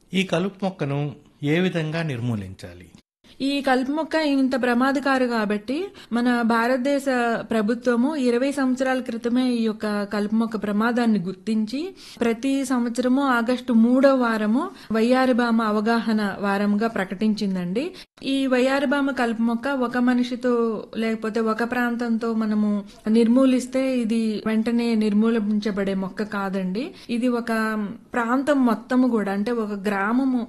ఈ కలుపు మొక్కను ఏ విధంగా నిర్మూలించాలి ఈ కలుపు మొక్క ఇంత ప్రమాదకారు కాబట్టి మన భారతదేశ ప్రభుత్వము ఇరవై సంవత్సరాల క్రితమే ఈ యొక్క కలుపు మొక్క ప్రమాదాన్ని గుర్తించి ప్రతి సంవత్సరము ఆగస్టు మూడో వారము వయ్యారిబామ అవగాహన వారంగా ప్రకటించిందండి ఈ వయ్యారిబామ కలుపు మొక్క ఒక మనిషితో లేకపోతే ఒక ప్రాంతంతో మనము నిర్మూలిస్తే ఇది వెంటనే నిర్మూలించబడే మొక్క కాదండి ఇది ఒక ప్రాంతం మొత్తము కూడా అంటే ఒక గ్రామము